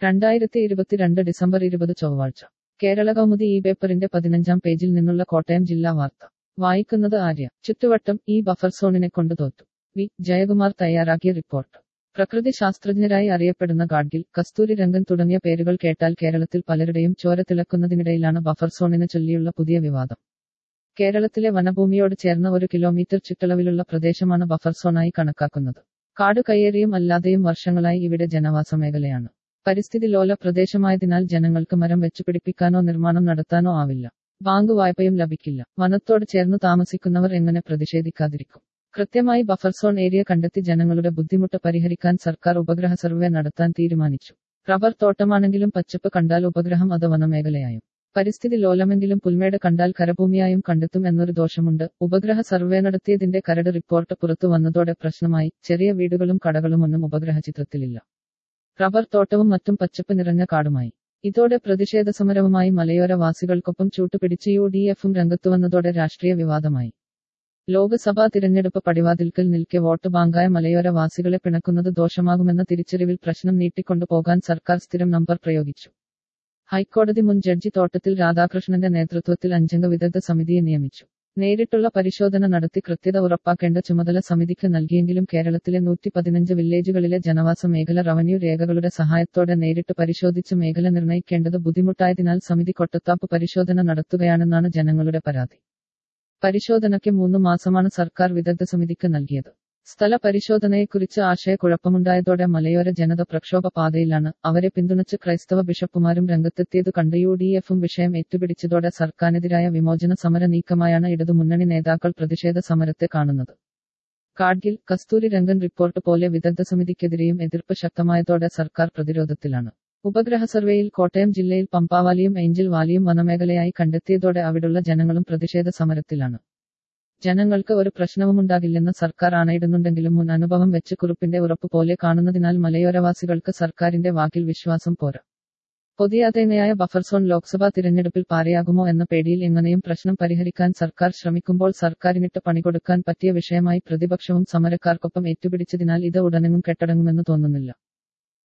രണ്ടായിരത്തി ഇരുപത്തിരണ്ട് ഡിസംബർ ഇരുപത് ചൊവ്വാഴ്ച കേരള കൗമുദി ഈ പേപ്പറിന്റെ പതിനഞ്ചാം പേജിൽ നിന്നുള്ള കോട്ടയം ജില്ലാ വാർത്ത വായിക്കുന്നത് ആര്യ ചുറ്റുവട്ടം ഈ ബഫർ സോണിനെ കൊണ്ട് തോറ്റു വി ജയകുമാർ തയ്യാറാക്കിയ റിപ്പോർട്ട് പ്രകൃതി ശാസ്ത്രജ്ഞരായി അറിയപ്പെടുന്ന ഗാഡ്ഗിൽ കസ്തൂരി രംഗൻ തുടങ്ങിയ പേരുകൾ കേട്ടാൽ കേരളത്തിൽ പലരുടെയും ചോര തിളക്കുന്നതിനിടയിലാണ് ബഫർ സോണിനെ ചൊല്ലിയുള്ള പുതിയ വിവാദം കേരളത്തിലെ വനഭൂമിയോട് ചേർന്ന ഒരു കിലോമീറ്റർ ചുറ്റളവിലുള്ള പ്രദേശമാണ് ബഫർ സോണായി കണക്കാക്കുന്നത് കാട് കയ്യേറിയും അല്ലാതെയും വർഷങ്ങളായി ഇവിടെ ജനവാസ മേഖലയാണ് പരിസ്ഥിതി ലോല പ്രദേശമായതിനാൽ ജനങ്ങൾക്ക് മരം വെച്ചുപിടിപ്പിക്കാനോ നിർമ്മാണം നടത്താനോ ആവില്ല ബാങ്ക് വായ്പയും ലഭിക്കില്ല വനത്തോട് ചേർന്ന് താമസിക്കുന്നവർ എങ്ങനെ പ്രതിഷേധിക്കാതിരിക്കും കൃത്യമായി ബഫർ സോൺ ഏരിയ കണ്ടെത്തി ജനങ്ങളുടെ ബുദ്ധിമുട്ട് പരിഹരിക്കാൻ സർക്കാർ ഉപഗ്രഹ സർവേ നടത്താൻ തീരുമാനിച്ചു റബ്ബർ തോട്ടമാണെങ്കിലും പച്ചപ്പ് കണ്ടാൽ ഉപഗ്രഹം അത് വനമേഖലയായും പരിസ്ഥിതി ലോലമെങ്കിലും പുൽമേട് കണ്ടാൽ കരഭൂമിയായും കണ്ടെത്തും എന്നൊരു ദോഷമുണ്ട് ഉപഗ്രഹ സർവേ നടത്തിയതിന്റെ കരട് റിപ്പോർട്ട് പുറത്തു വന്നതോടെ പ്രശ്നമായി ചെറിയ വീടുകളും കടകളുമൊന്നും ഉപഗ്രഹ ചിത്രത്തിലില്ല റബ്ബർ തോട്ടവും മറ്റും പച്ചപ്പ് നിറഞ്ഞ കാടുമായി ഇതോടെ പ്രതിഷേധ സമരവുമായി മലയോര വാസികൾക്കൊപ്പം ചൂട്ടുപിടിച്ച് യു ഡി എഫും രംഗത്തുവന്നതോടെ രാഷ്ട്രീയ വിവാദമായി ലോക്സഭാ തിരഞ്ഞെടുപ്പ് പടിവാതിൽക്കൽ നിൽക്കെ വോട്ട് ബാങ്കായ മലയോര വാസികളെ പിണക്കുന്നത് ദോഷമാകുമെന്ന തിരിച്ചറിവിൽ പ്രശ്നം നീട്ടിക്കൊണ്ടുപോകാൻ സർക്കാർ സ്ഥിരം നമ്പർ പ്രയോഗിച്ചു ഹൈക്കോടതി മുൻ ജഡ്ജി തോട്ടത്തിൽ രാധാകൃഷ്ണന്റെ നേതൃത്വത്തിൽ അഞ്ചംഗ വിദഗ്ധ സമിതിയെ നിയമിച്ചു നേരിട്ടുള്ള പരിശോധന നടത്തി കൃത്യത ഉറപ്പാക്കേണ്ട ചുമതല സമിതിക്ക് നൽകിയെങ്കിലും കേരളത്തിലെ നൂറ്റി പതിനഞ്ച് വില്ലേജുകളിലെ ജനവാസ മേഖല റവന്യൂ രേഖകളുടെ സഹായത്തോടെ നേരിട്ട് പരിശോധിച്ച് മേഖല നിർണ്ണയിക്കേണ്ടത് ബുദ്ധിമുട്ടായതിനാൽ സമിതി കൊട്ടത്താപ്പ് പരിശോധന നടത്തുകയാണെന്നാണ് ജനങ്ങളുടെ പരാതി പരിശോധനയ്ക്ക് മൂന്ന് മാസമാണ് സർക്കാർ വിദഗ്ധ സമിതിക്ക് നൽകിയത് സ്ഥല പരിശോധനയെക്കുറിച്ച് ആശയക്കുഴപ്പമുണ്ടായതോടെ മലയോര ജനത പ്രക്ഷോഭ പാതയിലാണ് അവരെ പിന്തുണച്ച് ക്രൈസ്തവ ബിഷപ്പുമാരും രംഗത്തെത്തിയത് കണ്ട് യു ഡി എഫും വിഷയം ഏറ്റുപിടിച്ചതോടെ സർക്കാരിനെതിരായ വിമോചന സമര നീക്കമായാണ് ഇടതുമുന്നണി നേതാക്കൾ പ്രതിഷേധ സമരത്തെ കാണുന്നത് കാഡ്ഗിൽ കസ്തൂരി രംഗൻ റിപ്പോർട്ട് പോലെ വിദഗ്ധ സമിതിക്കെതിരെയും എതിർപ്പ് ശക്തമായതോടെ സർക്കാർ പ്രതിരോധത്തിലാണ് ഉപഗ്രഹ സർവേയിൽ കോട്ടയം ജില്ലയിൽ പമ്പാവാലിയും ഏഞ്ചൽ വാലിയും വനമേഖലയായി കണ്ടെത്തിയതോടെ അവിടുള്ള ജനങ്ങളും പ്രതിഷേധ സമരത്തിലാണ് ജനങ്ങൾക്ക് ഒരു പ്രശ്നവുമുണ്ടാകില്ലെന്ന് സർക്കാർ ആണയിടുന്നുണ്ടെങ്കിലും മുൻ അനുഭവം വെച്ച് കുറിപ്പിന്റെ ഉറപ്പ് പോലെ കാണുന്നതിനാൽ മലയോരവാസികൾക്ക് സർക്കാരിന്റെ വാക്കിൽ വിശ്വാസം പോരാ പൊതിയാതേങ്ങയായ ബഫർ സോൺ ലോക്സഭാ തിരഞ്ഞെടുപ്പിൽ പാരയാകുമോ എന്ന പേടിയിൽ എങ്ങനെയും പ്രശ്നം പരിഹരിക്കാൻ സർക്കാർ ശ്രമിക്കുമ്പോൾ സർക്കാരിനിട്ട് പണികൊടുക്കാൻ പറ്റിയ വിഷയമായി പ്രതിപക്ഷവും സമരക്കാർക്കൊപ്പം ഏറ്റുപിടിച്ചതിനാൽ ഇത് ഉടനെങ്ങും കെട്ടടങ്ങുമെന്ന് തോന്നുന്നില്ല